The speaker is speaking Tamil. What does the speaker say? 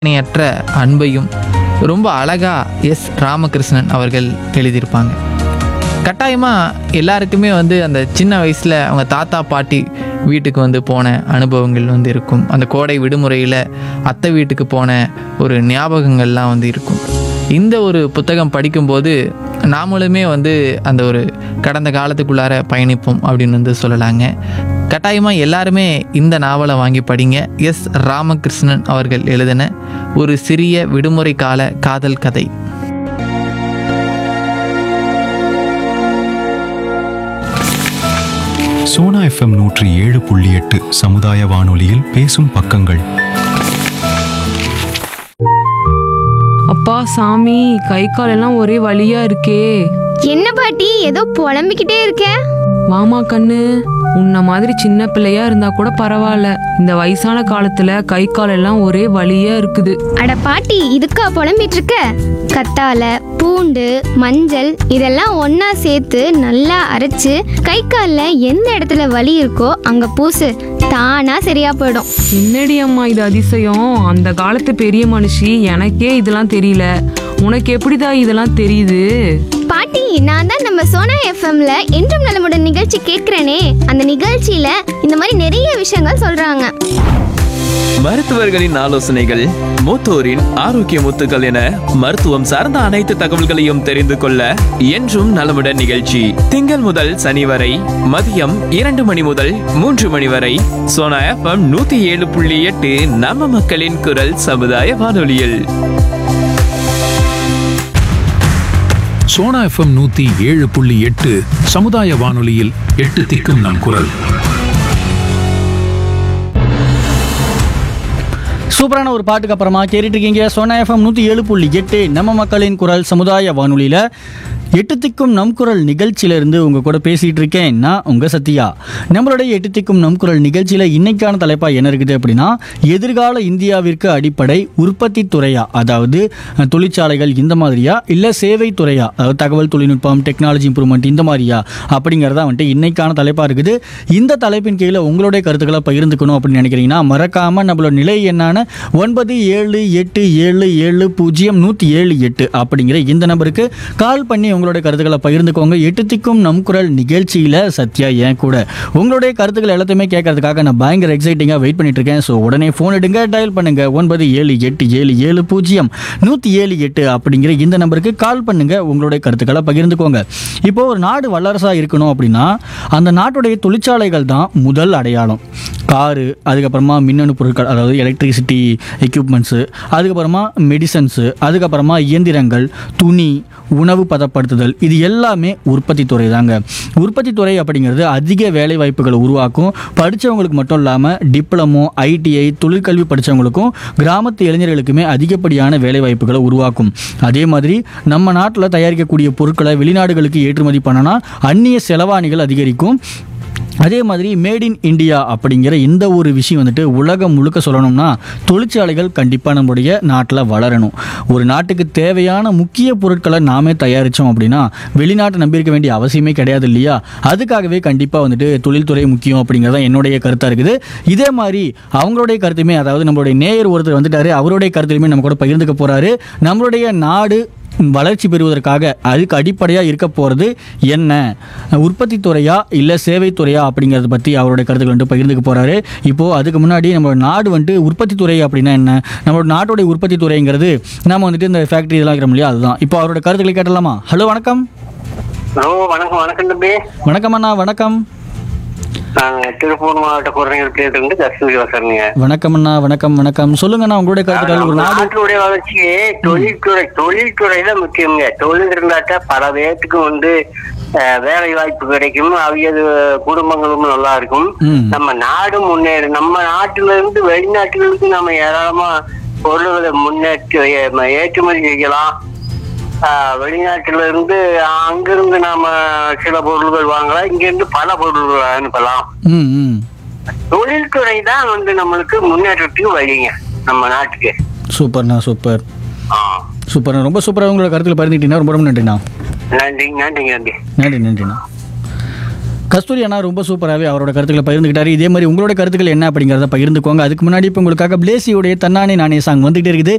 இணையற்ற அன்பையும் ரொம்ப அழகா எஸ் ராமகிருஷ்ணன் அவர்கள் எழுதியிருப்பாங்க கட்டாயமாக எல்லாருக்குமே வந்து அந்த சின்ன வயசில் அவங்க தாத்தா பாட்டி வீட்டுக்கு வந்து போன அனுபவங்கள் வந்து இருக்கும் அந்த கோடை விடுமுறையில் அத்தை வீட்டுக்கு போன ஒரு ஞாபகங்கள்லாம் வந்து இருக்கும் இந்த ஒரு புத்தகம் படிக்கும்போது நாமளுமே வந்து அந்த ஒரு கடந்த காலத்துக்குள்ளார பயணிப்போம் அப்படின்னு வந்து சொல்லலாங்க கட்டாயமாக எல்லாருமே இந்த நாவலை வாங்கி படிங்க எஸ் ராமகிருஷ்ணன் அவர்கள் எழுதின ஒரு சிறிய விடுமுறை கால காதல் கதை சோனா எஃப்எம் நூற்றி ஏழு புள்ளி எட்டு சமுதாய வானொலியில் பேசும் பக்கங்கள் அப்பா சாமி கை கால் எல்லாம் ஒரே வலியா இருக்கே என்ன பாட்டி ஏதோ புலம்பிக்கிட்டே இருக்க வாமா கண்ணு உன்ன மாதிரி சின்ன பிள்ளையா இருந்தா கூட பரவாயில்ல இந்த வயசான காலத்துல கை கால் எல்லாம் ஒரே வலியா இருக்குது அட பாட்டி இதுக்கா புலம்பிட்டு இருக்க கத்தால பூண்டு மஞ்சள் இதெல்லாம் ஒண்ணா சேர்த்து நல்லா அரைச்சு கை கால்ல எந்த இடத்துல வலி இருக்கோ அங்க பூசு தானா சரியா போயிடும் என்னடி அம்மா இது அதிசயம் அந்த காலத்து பெரிய மனுஷி எனக்கே இதெல்லாம் தெரியல உனக்கு எப்படிதான் இதெல்லாம் தெரியுது பாட்டி நான் தான் நம்ம சோனா எஃப்எம்ல என்றும் நலமுடன் நிகழ்ச்சி கேட்கிறேனே அந்த நிகழ்ச்சியில இந்த மாதிரி நிறைய விஷயங்கள் சொல்றாங்க மருத்துவர்களின் ஆலோசனைகள் மூத்தோரின் ஆரோக்கிய முத்துக்கள் என மருத்துவம் சார்ந்த அனைத்து தகவல்களையும் தெரிந்து கொள்ள என்றும் நலமுடன் நிகழ்ச்சி திங்கள் முதல் சனி வரை மதியம் இரண்டு மணி முதல் மூன்று மணி வரை சோனா எஃப்எம் நூத்தி ஏழு புள்ளி எட்டு நம்ம மக்களின் குரல் சமுதாய வானொலியில் சோனா எஃப்எம் நூத்தி ஏழு புள்ளி எட்டு சமுதாய வானொலியில் எட்டு திக்கும் நம் குரல் சூப்பரான ஒரு பாட்டுக்கு அப்புறமா கேட்டுட்டு இருக்கீங்க சோனா எஃப்எம் நூற்றி ஏழு புள்ளி எட்டு நம்ம மக்களின் குரல் சமுதாய வானொலியில் எட்டு திக்கும் நம் குரல் நிகழ்ச்சியிலிருந்து உங்கள் கூட பேசிகிட்டு இருக்கேன் நான் உங்கள் சத்யா நம்மளுடைய எட்டு திக்கும் நம் குரல் நிகழ்ச்சியில் இன்னைக்கான தலைப்பாக என்ன இருக்குது அப்படின்னா எதிர்கால இந்தியாவிற்கு அடிப்படை உற்பத்தி துறையா அதாவது அஹ், தொழிற்சாலைகள் இந்த மாதிரியா இல்லை சேவை துறையா அதாவது தகவல் தொழில்நுட்பம் டெக்னாலஜி இம்ப்ரூவ்மெண்ட் இந்த மாதிரியா அப்படிங்கிறதா வந்துட்டு இன்னைக்கான தலைப்பாக இருக்குது இந்த தலைப்பின் கீழே உங்களுடைய கருத்துக்களை பகிர்ந்துக்கணும் அப்படின்னு நினைக்கிறீங்கன்னா மறக்காமல் நம்மளோட நிலை என்னான ஒன்பது ஏழு எட்டு ஏழு ஏழு பூஜ்ஜியம் நூற்றி ஏழு எட்டு அப்படிங்கிற இந்த நம்பருக்கு கால் பண்ணி உங்களுடைய கருத்துக்களை பகிர்ந்துக்கோங்க எட்டு திக்கும் நம் குரல் நிகழ்ச்சியில் சத்யா ஏன் கூட உங்களுடைய கருத்துக்கள் எல்லாத்தையுமே கேட்கறதுக்காக நான் பயங்கர எக்ஸைட்டிங்காக வெயிட் பண்ணிட்டு இருக்கேன் ஸோ உடனே ஃபோன் எடுங்க டயல் பண்ணுங்க ஒன்பது ஏழு எட்டு ஏழு ஏழு பூஜ்ஜியம் நூற்றி ஏழு எட்டு அப்படிங்கிற இந்த நம்பருக்கு கால் பண்ணுங்க உங்களுடைய கருத்துக்களை பகிர்ந்துக்கோங்க இப்போ ஒரு நாடு வல்லரசாக இருக்கணும் அப்படின்னா அந்த நாட்டுடைய தொழிற்சாலைகள் தான் முதல் அடையாளம் காரு அதுக்கப்புறமா மின்னணு பொருட்கள் அதாவது எலக்ட்ரிசிட்டி எக்யூப்மெண்ட்ஸு அதுக்கப்புறமா மெடிசன்ஸு அதுக்கப்புறமா இயந்திரங்கள் துணி உணவு பதப்படுத்துதல் இது எல்லாமே உற்பத்தி துறை தாங்க உற்பத்தி துறை அப்படிங்கிறது அதிக வேலை வாய்ப்புகளை உருவாக்கும் படித்தவங்களுக்கு மட்டும் இல்லாமல் டிப்ளமோ ஐடிஐ தொழிற்கல்வி படித்தவங்களுக்கும் கிராமத்து இளைஞர்களுக்குமே அதிகப்படியான வேலை வாய்ப்புகளை உருவாக்கும் அதே மாதிரி நம்ம நாட்டில் தயாரிக்கக்கூடிய பொருட்களை வெளிநாடுகளுக்கு ஏற்றுமதி பண்ணனா அந்நிய செலவாணிகள் அதிகரிக்கும் அதே மாதிரி மேட் இன் இந்தியா அப்படிங்கிற இந்த ஒரு விஷயம் வந்துட்டு உலகம் முழுக்க சொல்லணும்னா தொழிற்சாலைகள் கண்டிப்பாக நம்முடைய நாட்டில் வளரணும் ஒரு நாட்டுக்கு தேவையான முக்கிய பொருட்களை நாமே தயாரித்தோம் அப்படின்னா வெளிநாட்டை நம்பியிருக்க வேண்டிய அவசியமே கிடையாது இல்லையா அதுக்காகவே கண்டிப்பாக வந்துட்டு தொழில்துறை முக்கியம் அப்படிங்கிறது தான் என்னுடைய கருத்தாக இருக்குது இதே மாதிரி அவங்களுடைய கருத்துமே அதாவது நம்மளுடைய நேயர் ஒருத்தர் வந்துட்டாரு அவருடைய கருத்துலையுமே நம்ம கூட பகிர்ந்துக்க போகிறாரு நம்மளுடைய நாடு வளர்ச்சி பெறுவதற்காக அதுக்கு அடிப்படையாக இருக்க போகிறது என்ன உற்பத்தி துறையா இல்லை சேவை துறையா அப்படிங்கிறத பற்றி அவருடைய கருத்துக்கள் வந்துட்டு பகிர்ந்துக்க போகிறாரு இப்போது அதுக்கு முன்னாடி நம்ம நாடு வந்துட்டு உற்பத்தி துறை அப்படின்னா என்ன நம்மளோட நாட்டுடைய உற்பத்தி துறைங்கிறது நம்ம வந்துட்டு இந்த ஃபேக்ட்ரி இதெல்லாம் இருக்கிறோம் இல்லையா அதுதான் இப்போ அவரோட கருத்துக்களை கேட்டலாமா ஹலோ வணக்கம் ஹலோ வணக்கம் வணக்கம் தம்பி வணக்கம் அண்ணா வணக்கம் நாங்க திருப்பூர் மாவட்ட குறைஞர் இருந்து கஸ்தூரி வசரணுங்க வணக்கம் அண்ணா வணக்கம் வணக்கம் சொல்லுங்கண்ணா உங்களுடைய கருத்துக்கள் ஒரு நாடு நாட்டுடைய வளர்ச்சிக்கு தொழில்துறை தொழில்துறை தான் முக்கியங்க தொழில் இருந்தாக்கா பல பேத்துக்கு வந்து அஹ், வேலை வாய்ப்பு கிடைக்கும் அவையது குடும்பங்களும் நல்லா இருக்கும் ம். நம்ம நாடு முன்னேறும் நம்ம நாட்டுல இருந்து வெளிநாட்டுகளுக்கு நம்ம ஏராளமா பொருள்களை முன்னேற்றி ஏ- ஏற்றுமதி செய்யலாம் ஆஹ் வெளிநாட்டுல இருந்து அங்கிருந்து நாம சில பொருள்கள் வாங்கலாம் இங்க இருந்து பல பொருள்கள் அனுப்பலாம் ம் ம் தொழில்துறை தான் வந்து நம்மளுக்கு முன்னேற்றத்துக்கு வழிங்க நம்ம நாட்டுக்கு சூப்பர்ண்ணா சூப்பர் ஆ. சூப்பர்ண்ணா ரொம்ப சூப்பராக உங்களோட கருத்துக்களை பகிர்ந்துக்கிட்டீங்கன்னா ரொம்ப ரொம்ப நன்றிண்ணா நன்றி நன்றிங்க நன்றி நன்றி நன்றிண்ணா கஸ்தூரி அண்ணா ரொம்ப சூப்பராகவே அவரோட கருத்துக்களை பகிர்ந்துக்கிட்டாரு இதே மாதிரி உங்களோட கருத்துக்கள் என்ன அப்படிங்கிறத பகிர்ந்துக்கோங்க அதுக்கு முன்னாடி இப்போ உங்களுக்காக பிளேசியோடைய தன்னானே நானே சாங் வந்துகிட்டே இருக்குது